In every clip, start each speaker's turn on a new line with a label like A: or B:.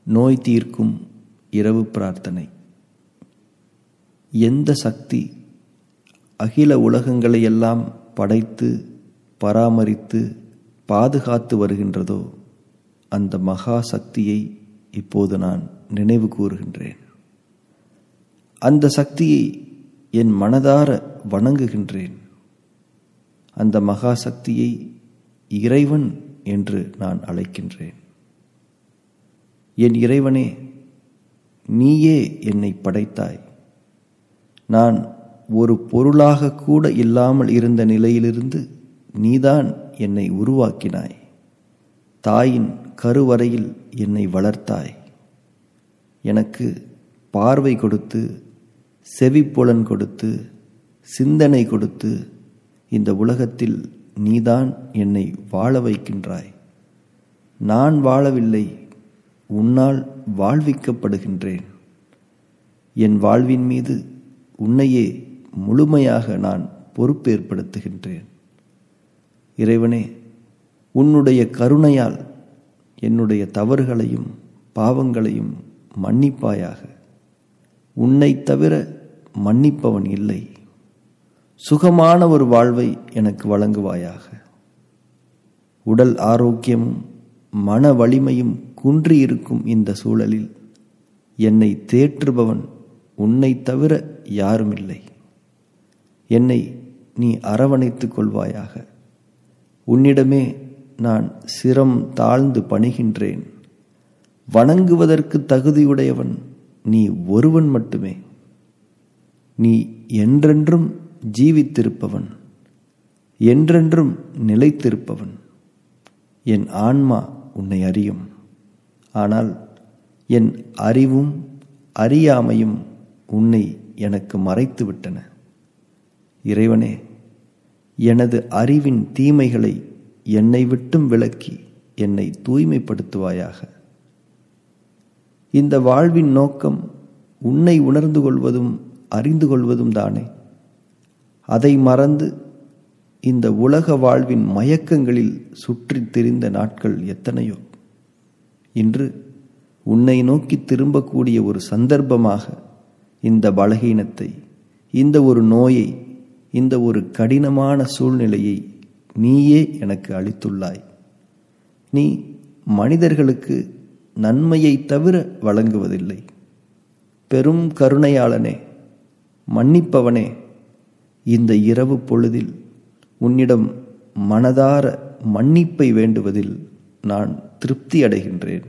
A: நோய் தீர்க்கும் இரவு பிரார்த்தனை எந்த சக்தி அகில உலகங்களை எல்லாம் படைத்து பராமரித்து பாதுகாத்து வருகின்றதோ அந்த மகா சக்தியை இப்போது நான் நினைவு கூறுகின்றேன் அந்த சக்தியை என் மனதார வணங்குகின்றேன் அந்த மகா சக்தியை இறைவன் என்று நான் அழைக்கின்றேன் என் இறைவனே நீயே என்னை படைத்தாய் நான் ஒரு பொருளாக கூட இல்லாமல் இருந்த நிலையிலிருந்து நீதான் என்னை உருவாக்கினாய் தாயின் கருவறையில் என்னை வளர்த்தாய் எனக்கு பார்வை கொடுத்து செவிப்புலன் கொடுத்து சிந்தனை கொடுத்து இந்த உலகத்தில் நீதான் என்னை வாழ வைக்கின்றாய் நான் வாழவில்லை உன்னால் வாழ்விக்கப்படுகின்றேன் என் வாழ்வின் மீது உன்னையே முழுமையாக நான் பொறுப்பேற்படுத்துகின்றேன் இறைவனே உன்னுடைய கருணையால் என்னுடைய தவறுகளையும் பாவங்களையும் மன்னிப்பாயாக உன்னை தவிர மன்னிப்பவன் இல்லை சுகமான ஒரு வாழ்வை எனக்கு வழங்குவாயாக உடல் ஆரோக்கியமும் மன வலிமையும் குன்றியிருக்கும் இந்த சூழலில் என்னை தேற்றுபவன் உன்னை தவிர யாரும் இல்லை என்னை நீ அரவணைத்துக் கொள்வாயாக உன்னிடமே நான் சிரம் தாழ்ந்து பணிகின்றேன் வணங்குவதற்கு தகுதியுடையவன் நீ ஒருவன் மட்டுமே நீ என்றென்றும் ஜீவித்திருப்பவன் என்றென்றும் நிலைத்திருப்பவன் என் ஆன்மா உன்னை அறியும் ஆனால் என் அறிவும் அறியாமையும் உன்னை எனக்கு மறைத்து விட்டன இறைவனே எனது அறிவின் தீமைகளை என்னை விட்டும் விலக்கி என்னை தூய்மைப்படுத்துவாயாக இந்த வாழ்வின் நோக்கம் உன்னை உணர்ந்து கொள்வதும் அறிந்து கொள்வதும் தானே அதை மறந்து இந்த உலக வாழ்வின் மயக்கங்களில் சுற்றித் திரிந்த நாட்கள் எத்தனையோ இன்று உன்னை நோக்கி திரும்பக்கூடிய ஒரு சந்தர்ப்பமாக இந்த பலகீனத்தை இந்த ஒரு நோயை இந்த ஒரு கடினமான சூழ்நிலையை நீயே எனக்கு அளித்துள்ளாய் நீ மனிதர்களுக்கு நன்மையை தவிர வழங்குவதில்லை பெரும் கருணையாளனே மன்னிப்பவனே இந்த இரவு பொழுதில் உன்னிடம் மனதார மன்னிப்பை வேண்டுவதில் நான் திருப்தி அடைகின்றேன்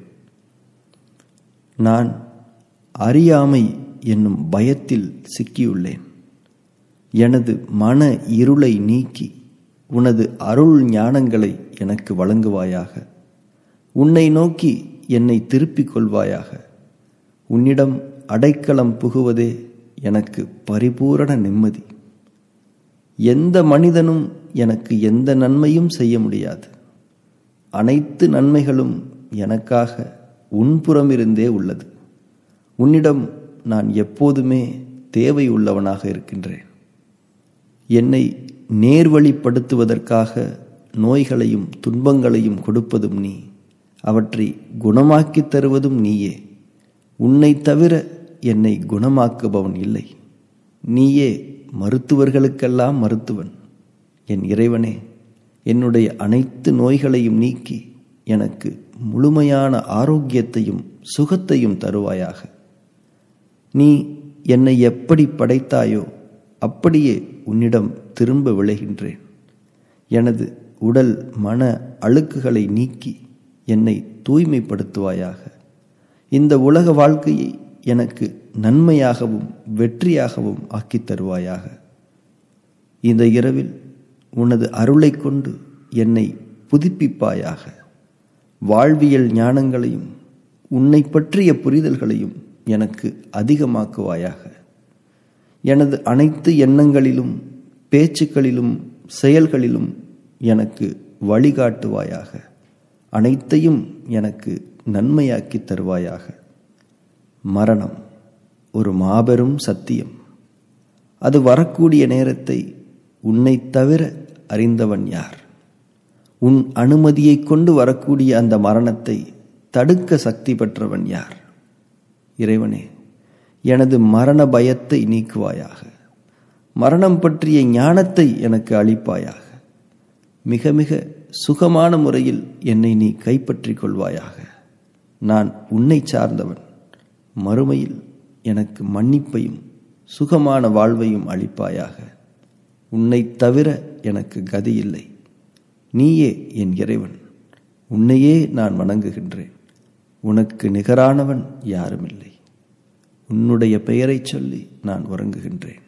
A: நான் அறியாமை என்னும் பயத்தில் சிக்கியுள்ளேன் எனது மன இருளை நீக்கி உனது அருள் ஞானங்களை எனக்கு வழங்குவாயாக உன்னை நோக்கி என்னை திருப்பிக் கொள்வாயாக உன்னிடம் அடைக்கலம் புகுவதே எனக்கு பரிபூரண நிம்மதி எந்த மனிதனும் எனக்கு எந்த நன்மையும் செய்ய முடியாது அனைத்து நன்மைகளும் எனக்காக உன்புறமிருந்தே உள்ளது உன்னிடம் நான் எப்போதுமே தேவை உள்ளவனாக இருக்கின்றேன் என்னை நேர்வழிப்படுத்துவதற்காக நோய்களையும் துன்பங்களையும் கொடுப்பதும் நீ அவற்றை குணமாக்கித் தருவதும் நீயே உன்னை தவிர என்னை குணமாக்குபவன் இல்லை நீயே மருத்துவர்களுக்கெல்லாம் மருத்துவன் என் இறைவனே என்னுடைய அனைத்து நோய்களையும் நீக்கி எனக்கு முழுமையான ஆரோக்கியத்தையும் சுகத்தையும் தருவாயாக நீ என்னை எப்படி படைத்தாயோ அப்படியே உன்னிடம் திரும்ப விளைகின்றேன் எனது உடல் மன அழுக்குகளை நீக்கி என்னை தூய்மைப்படுத்துவாயாக இந்த உலக வாழ்க்கையை எனக்கு நன்மையாகவும் வெற்றியாகவும் ஆக்கித் தருவாயாக இந்த இரவில் உனது அருளை கொண்டு என்னை புதுப்பிப்பாயாக வாழ்வியல் ஞானங்களையும் உன்னை பற்றிய புரிதல்களையும் எனக்கு அதிகமாக்குவாயாக எனது அனைத்து எண்ணங்களிலும் பேச்சுக்களிலும் செயல்களிலும் எனக்கு வழிகாட்டுவாயாக அனைத்தையும் எனக்கு நன்மையாக்கி தருவாயாக மரணம் ஒரு மாபெரும் சத்தியம் அது வரக்கூடிய நேரத்தை உன்னை தவிர அறிந்தவன் யார் உன் அனுமதியை கொண்டு வரக்கூடிய அந்த மரணத்தை தடுக்க சக்தி பெற்றவன் யார் இறைவனே எனது மரண பயத்தை நீக்குவாயாக மரணம் பற்றிய ஞானத்தை எனக்கு அளிப்பாயாக மிக மிக சுகமான முறையில் என்னை நீ கைப்பற்றிக் கொள்வாயாக நான் உன்னை சார்ந்தவன் மறுமையில் எனக்கு மன்னிப்பையும் சுகமான வாழ்வையும் அளிப்பாயாக உன்னை தவிர எனக்கு கதி இல்லை நீயே என் இறைவன் உன்னையே நான் வணங்குகின்றேன் உனக்கு நிகரானவன் யாருமில்லை உன்னுடைய பெயரைச் சொல்லி நான் உறங்குகின்றேன்